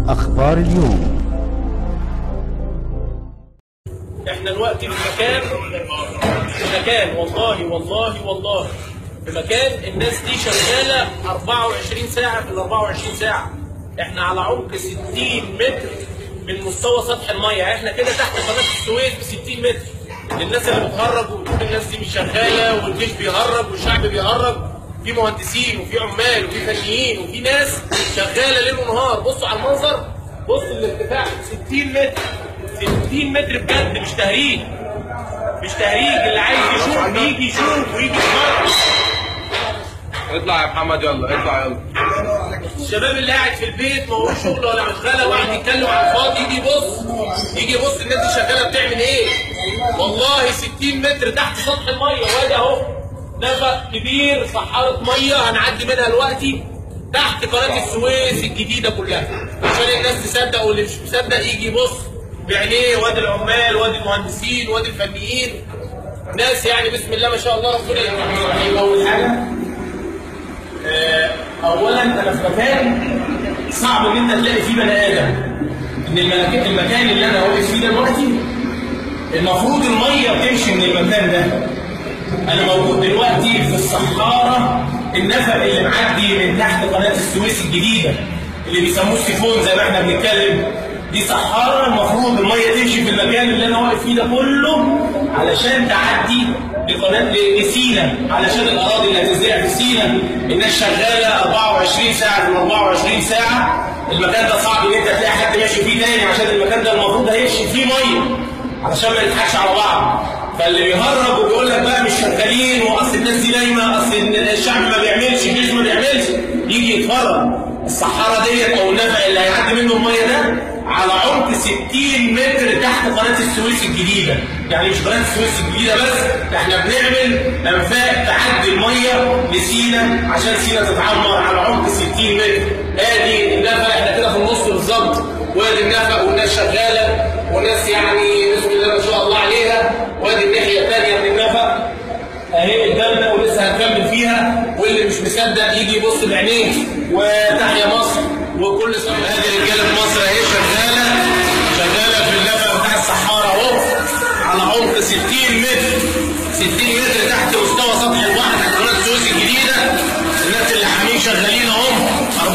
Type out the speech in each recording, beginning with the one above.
أخبار اليوم احنا دلوقتي في مكان في مكان والله والله والله في مكان الناس دي شغاله 24 ساعه في ال 24 ساعه احنا على عمق 60 متر من مستوى سطح الميه احنا كده تحت قناه السويس ب 60 متر الناس اللي بتهرج وبتقول الناس دي مش شغاله والجيش بيهرج والشعب بيهرج في مهندسين وفي عمال وفي فنيين وفي ناس شغاله ليل ونهار بصوا على المنظر بص الارتفاع 60 متر 60 متر بجد مش تهريج مش تهريج اللي عايز يشوف بيجي يشوف ويجي يتفرج اطلع يا محمد يلا اطلع يلا الشباب اللي قاعد في البيت ما هوش شغل ولا مشغله وقاعد يتكلم على الفاضي يجي يبص يجي يبص الناس دي شغاله بتعمل ايه والله 60 متر تحت سطح الميه وادي اهو نفق كبير صحارة ميه هنعدي منها دلوقتي تحت قناه السويس الجديده كلها عشان الناس تصدق واللي مش مصدق يجي يبص بعينيه وادي العمال وادي المهندسين وادي الفنيين ناس يعني بسم الله ما شاء الله ربنا يكرمهم اول حاجه آه، اولا انا في مكان صعب ان انت تلاقي فيه بني ادم ان المكان المكان اللي انا واقف فيه دلوقتي المفروض الميه بتمشي من المكان ده انا موجود دلوقتي في الصحارى النفق اللي معدي من تحت قناه السويس الجديده اللي بيسموه السيفون زي ما احنا بنتكلم دي صحارى المفروض الميه تمشي في المكان اللي انا واقف فيه ده كله علشان تعدي لقناه لسينا علشان الاراضي اللي هتزرع في سينا الناس شغاله 24 ساعه في ال 24 ساعه المكان ده صعب ان انت تلاقي حد ماشي فيه تاني عشان المكان ده المفروض هيمشي فيه ميه علشان ما نضحكش على بعض فاللي بيهرب وبيقول لك بقى مش شغالين واصل الناس دي نايمه اصل الشعب ما بيعملش الجيش ما بيعملش يجي يتفرج الصحارى ديت او النفق اللي هيعدي منه الميه ده على عمق 60 متر تحت قناه السويس الجديده يعني مش قناه السويس الجديده بس ده احنا بنعمل انفاق تعدي الميه لسينا عشان سينا تتعمر على عمق 60 متر ادي النفق احنا كده في النص بالظبط وادي النفق والناس شغاله والناس يعني بسم الله ما شاء الله عليها وادي الناحيه الثانيه من النفق اهي قدامنا ولسه هنكمل فيها واللي مش مصدق يجي يبص بعينيه وتحيا مصر وكل سنه هذه رجاله مصر اهي شغاله شغاله في النفق بتاع الصحارى اهو على عمق 60 متر 60 متر تحت مستوى سطح البحر تحت قناه السويس الجديده الناس اللي حامين شغالين اهم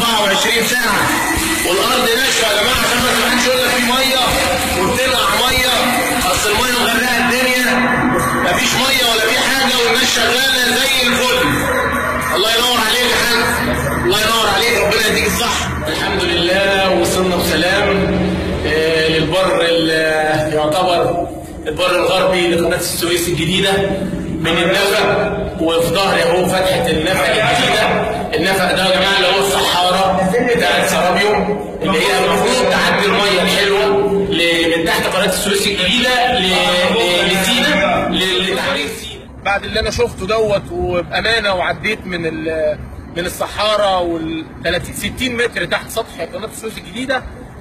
24 ساعه والارض ناشفه يا جماعه عشان بس ما حدش يقول لك في ميه وبتطلع ميه اصل الميه مغرقه الدنيا مفيش ميه ولا في حاجه والناس شغاله زي الفل الله ينور عليك يا حاج الله ينور عليك ربنا يديك الصحه الحمد لله وصلنا بسلام آه، للبر ال- يعتبر البر الغربي لقناه السويس الجديده من النفق وفي ظهري اهو فتحه النفق الجديده النفق ده يا جماعه اللي هو الصحاره بتاعت سرابيوم اللي هي المفروض تعدي الميه الحلوه ل- من تحت قناه السويس الجديده ل- ل- لسينا ل- لتحرير سينا بعد اللي انا شفته دوت وبامانه وعديت من ال- من الصحارى وال 30 60 متر تحت سطح قناه السويس الجديده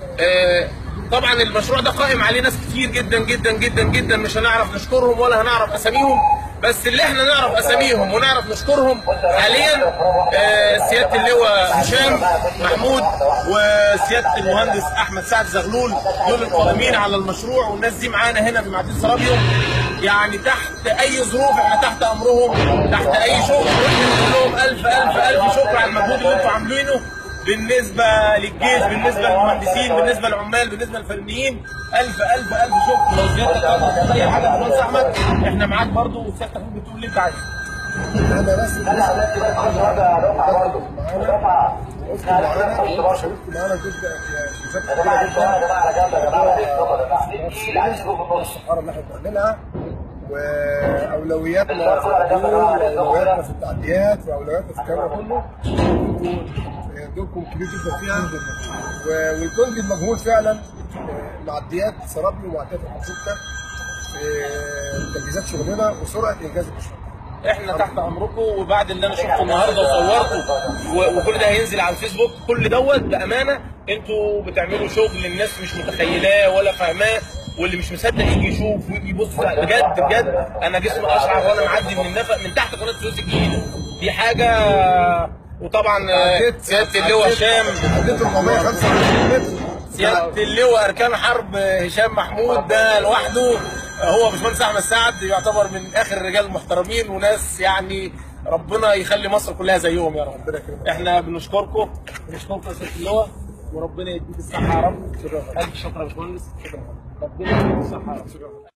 آه، طبعا المشروع ده قائم عليه ناس كتير جدا جدا جدا جدا مش هنعرف نشكرهم ولا هنعرف اساميهم بس اللي احنا نعرف اساميهم ونعرف نشكرهم حاليا آه، سياده اللواء هشام محمود وسياده المهندس احمد سعد زغلول دول القائمين على المشروع والناس دي معانا هنا في معدين سرابيوم يعني تحت اي ظروف احنا تحت امرهم تحت اي شغل ونقول لهم الف الف الف شكر على المجهود اللي انتم عاملينه بالنسبه للجيش بالنسبه للمهندسين بالنسبه للعمال بالنسبه للفنيين الف الف الف شكر لو زيادتك عايز اي حاجه يا باشمهندس احمد احنا معاك برضو وسيادتك ممكن تقول اللي انت عايزه انا بس معانا شاركت معانا جدا الصحارى اللي احنا بنعملها واولوياتنا في الحضور واولوياتنا في التعديات واولوياتنا في الكلام ده كله انتوا دوركم كبير جدا فيها و- والجندي المجهول فعلا معديات سرابي ومعديات الحقوقة تجهيزات شغلنا وسرعه انجاز المشروع احنا تحت امركم وبعد اللي انا شفته النهارده وصورته و- وكل ده هينزل على الفيسبوك كل دوت بامانه انتوا بتعملوا شغل الناس مش متخيلاه ولا فاهماه واللي مش مصدق يجي يشوف ويجي يبص بجد بجد انا جسمي اشعر وانا معدي من النفق من تحت قناه السويس الجديده دي حاجه وطبعا آه، عديت- سياده اللواء هشام عديت 425 متر سياده اللواء اركان حرب هشام محمود ده لوحده هو باشمهندس احمد سعد يعتبر من اخر الرجال المحترمين وناس يعني ربنا يخلي مصر كلها زيهم يا رب ربنا يكرمك. احنا بنشكركم بنشكركم يا سياده اللواء وربنا يديك الصحه يا رب الف شكر يا باشمهندس ربنا يديك الصحه يا رب